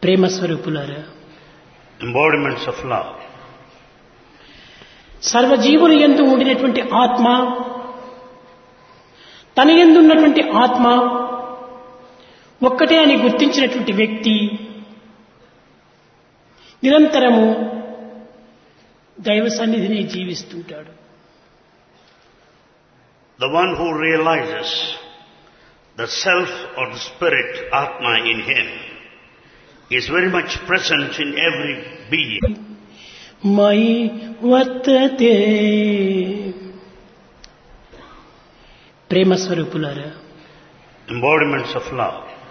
ప్రేమ స్వరూపులారా embodiments of love. సర్వజీవులు ఎందు ఉండినటువంటి ఆత్మ తన ఎందు ఉన్నటువంటి ఆత్మ ఒక్కటే అని గుర్తించినటువంటి వ్యక్తి నిరంతరము దైవ సన్నిధిని జీవిస్తుంటాడు The one who realizes the self or the spirit, Atma in him, is very much present in every being. మయి వర్తతే ప్రేమ స్వరూపులారా Embodiments of love.